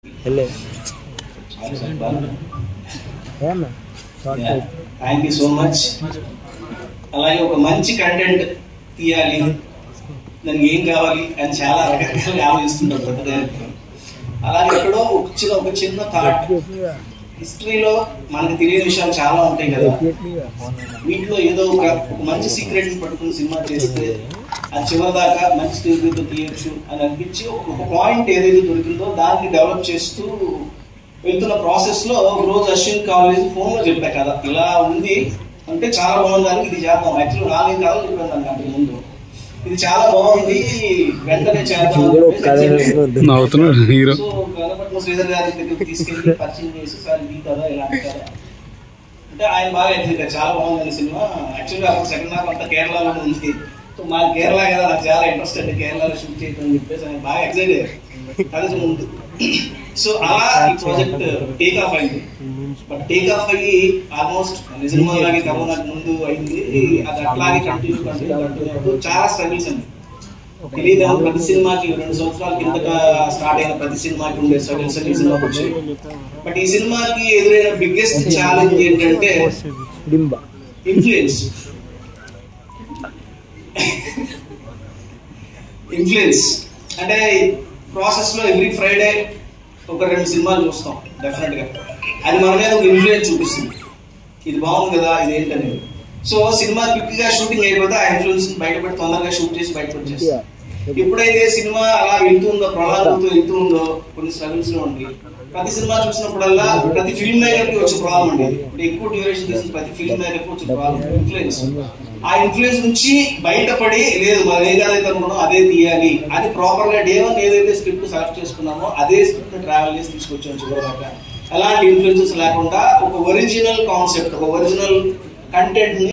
వెళ్ళే ఏమన్నా short type thank you so much అలాగే ఒక మంచి కంటెంట్ తీయాలి దానికి ఏం కావాలి అని చాలా రకరకాలుగా ఆలోచిస్తుంటారు పెద్ద డైరెక్టర్ అలాగే ఎక్కడో ఒక చిన్న ఒక చిన్న థాట్ హిస్టరీలో మనకు తెలియని విషయాలు చాలా ఉంటాయి కదా వీటిలో ఏదో ఒక ఒక మంచి సీక్రెట్ ని పట్టుకుని సినిమా చేస్తే అది చివరి దాకా మంచి స్క్రీన్ తో తీయొచ్చు అని అనిపించి ఒక- ఒక పాయింట్ ఏదైతే దొరికిందో దాన్ని డెవలప్ చేస్తూ వెళ్తున్న ప్రాసెస్ లో ఒక రోజు అశ్విన్ కాలేజ్ ఫోన్ లో చెప్పా కదా ఇలా ఉంది అంటే చాలా బాగుంది దానికి ఇది చేద్దాం యాక్చువల్ నాలుగు కాలం చెప్పాను దానికి అంతకు ముందు ఇది చాలా బాగుంది వెంటనే చేద్దాం అని ఇందులో ఒక కథ చెప్పేసి చెప్పాను. వద్దు. నవ్వుతున్నాడు హీరో సో గణపట్నం శ్రీధర్ గారి దగ్గరికి తీసుకెళ్ళి పరిచయం చేసి సార్ ఇది కదా ఇలాంటి కదా అంటే ఆయన బాగా ఎగ్జిట్ చాలా బాగుంది సినిమా యాక్చువల్గా అప్పుడు సెకండ్ హాఫ్ అంతా కేరళలో ఉంది సో మా కేరళ కదా నాకు చాలా ఇంట్రెస్ట్ అండి కేరళలో షూట్ చేయడం అని చెప్పేసి ఆయన బాగా ఎక్సైట్ అయ్యారు కలిసి ముందు సో అలా ఈ ప్రాజెక్ట్ టేక్ ఆఫ్ అయింది బట్ టేక్ ఆఫ్ అయ్యి ఆల్మోస్ట్ సినిమా లాగే కరోనాకి ముందు అయింది అది అట్లాగే కంటిన్యూ కంటిన్యూ కంటిన్యూ అవుతూ చాలా స్ట్రగుల్స్ అండి తెలియదు ప్రతి సినిమాకి రెండు సంవత్సరాల కిందట స్టార్ట్ అయిన ప్రతి సినిమాకి ఉండే స్ట్రగుల్స్ ఈ సినిమాకి వచ్చాయి బట్ ఈ సినిమాకి ఎదురైన బిగ్గెస్ట్ ఛాలెంజ్ ఏంటంటే డింబా ఇన్ఫ్లుయెన్స్ ఇన్ఫ్లుయెన్స్ అంటే ప్రాసెస్ లో ఎవ్రీ ఫ్రైడే ఒక రెండు సినిమాలు చూస్తాం డెఫినెట్ గా అది మన మీద ఒక ఇన్ఫ్లుయెన్స్ చూపిస్తుంది ఇది బాగుంది కదా ఇది ఏంటనేది సో సినిమా క్విక్ గా షూటింగ్ అయిపోతే ఆ ఇన్ఫ్లుయెన్స్ బయటపడి తొందరగా షూట్ చేసి బయటకు వచ్చేస్తాం ఎప్పుడైతే సినిమా అలా వెళ్తుందో ప్రొలాగుతూ వెళ్తుందో కొన్ని స్ట్రగుల్స్ లో ఉండి ప్రతి సినిమా చూసినప్పుడల్లా ప్రతి ఫిల్మ్ మేకర్ కి వచ్చే ప్రాబ్లం అండి ఇప్పుడు ఎక్కువ డ్యూరేషన్ తీసిన ప్రతి ఫిల్మ్ మేకర్ కి వచ్చే ప్రాబ్లం ఇన్ఫ్లుయెన్స్ ఆ ఇన్ఫ్లుయెన్స్ నుంచి బయటపడి లేదు మనం ఏదైతే అనుకున్నామో అదే తీయాలి అది ప్రాపర్ గా డే వన్ ఏదైతే స్క్రిప్ట్ సెలెక్ట్ చేసుకున్నామో అదే స్క్రిప్ట్ ట్రావెల్ చేసి తీసుకొచ్చాం చివరిదాకా ఎలాంటి ఇన్ఫ్లుయెన్సెస్ లేకుండా ఒక ఒరిజినల్ కాన్సెప్ట్ ఒక ఒరిజినల్ కంటెంట్ ని